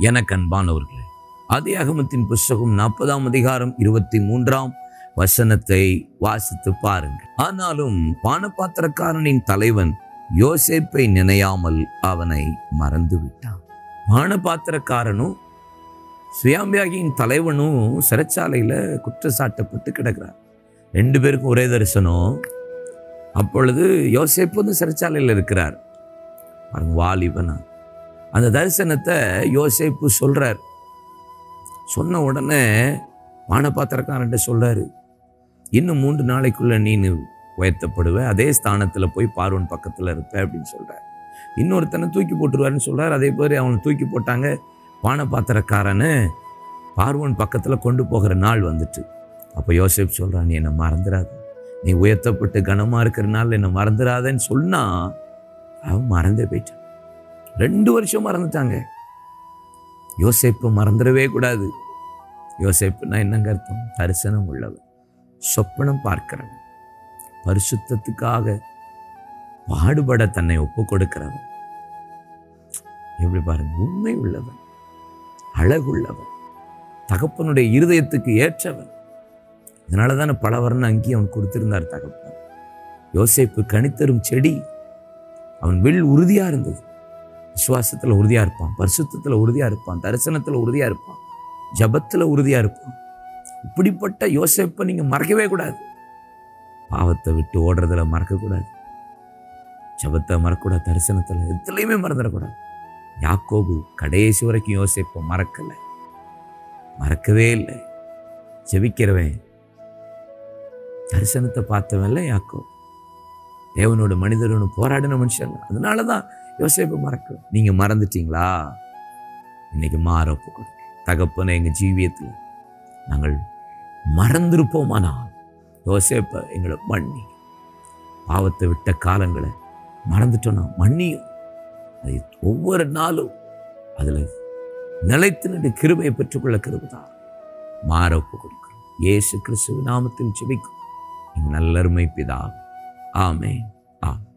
எனக்கு அன்பானவர்களே அதே அகமத்தின் புஸ்தகம் நாற்பதாம் அதிகாரம் இருபத்தி மூன்றாம் வசனத்தை வாசித்து பாருங்கள் ஆனாலும் பானபாத்திரக்காரனின் தலைவன் யோசேப்பை நினையாமல் அவனை மறந்து விட்டான் பானபாத்திரக்காரனும் சுயாம்பியாகியின் தலைவனும் சிறைச்சாலையில் குற்றச்சாட்டப்பட்டு கிடக்கிறார் ரெண்டு பேருக்கும் ஒரே தரிசனம் அப்பொழுது யோசேப்பு வந்து சிறைச்சாலையில் இருக்கிறார் பாருங்க வாலிபனா அந்த தரிசனத்தை யோசேப்பு சொல்றார் சொன்ன உடனே பானபாத்திரக்காரன்ட்ட சொல்றாரு இன்னும் மூன்று நாளைக்குள்ள நீ உயர்த்தப்படுவ அதே ஸ்தானத்தில் போய் பார்வன் பக்கத்தில் இருப்ப அப்படின்னு சொல்றார் இன்னொருத்தனை தூக்கி போட்டுருவாருன்னு சொல்றார் அதே மாதிரி அவனை தூக்கி போட்டாங்க பானபாத்திரக்காரனை பார்வன் பக்கத்தில் கொண்டு போகிற நாள் வந்துட்டு அப்போ யோசேப் சொல்றான் நீ என்னை மறந்துடாத நீ உயர்த்தப்பட்டு கனமாக இருக்கிற நாள் என்னை மறந்துடாதன்னு சொன்னா அவன் மறந்தே போயிட்டான் ரெண்டு வருஷம் மறந்துட்டாங்க யோசேப்பு மறந்துடவே கூடாது யோசேப்புனா என்னங்க அர்த்தம் தரிசனம் உள்ளவன் சொப்பனம் பார்க்கிறவன் பரிசுத்தத்துக்காக பாடுபட தன்னை ஒப்பு கொடுக்கிறவன் எப்படி பாருங்க உண்மை உள்ளவன் அழகுள்ளவன் தகப்பனுடைய இருதயத்துக்கு ஏற்றவன் அதனால தானே பல வர்ண அங்கி அவன் கொடுத்திருந்தார் தகப்பன் யோசேப்பு கனித்தரும் செடி அவன் வில் உறுதியா இருந்தது விசுவாசத்துல உறுதியா இருப்பான் பரிசுத்தத்துல உறுதியா இருப்பான் தரிசனத்துல உறுதியா இருப்பான் ஜபத்துல உறுதியா இருப்பான் இப்படிப்பட்ட யோசேப்பை நீங்க மறக்கவே கூடாது பாவத்தை விட்டு ஓடுறதுல மறக்கக்கூடாது ஜபத்தை மறக்கக்கூடாது தரிசனத்துல எதுலையுமே மறந்துடக்கூடாது யாக்கோபு கடைசி வரைக்கும் யோசேப்பை மறக்கலை மறக்கவே இல்லை ஜெபிக்கிறவன் தரிசனத்தை பார்த்தவன்ல யாக்கோபு தேவனோட மனிதரோட போராடின மனுஷன் அதனால தான் யோசேப்பை மறக்க நீங்க மறந்துட்டீங்களா இன்னைக்கு மாற ஒப்புக்கணும் தகப்பனை எங்க ஜீவியத்தில் நாங்கள் மறந்திருப்போமானால் யோசேப்பை எங்களை மன்னி பாவத்தை விட்ட காலங்களை மறந்துட்டோம்னா மன்னியும் அது ஒவ்வொரு நாளும் அதில் நிலைத்து நின்று கிருபையை பெற்றுக்கொள்ள கிருபதான் மாற ஒப்பு கொடுக்கிறோம் இயேசு கிறிஸ்துவ நாமத்தில் ஜெபிக்கும் எங்கள் நல்லருமை பிதா ஆமென் ஆமென்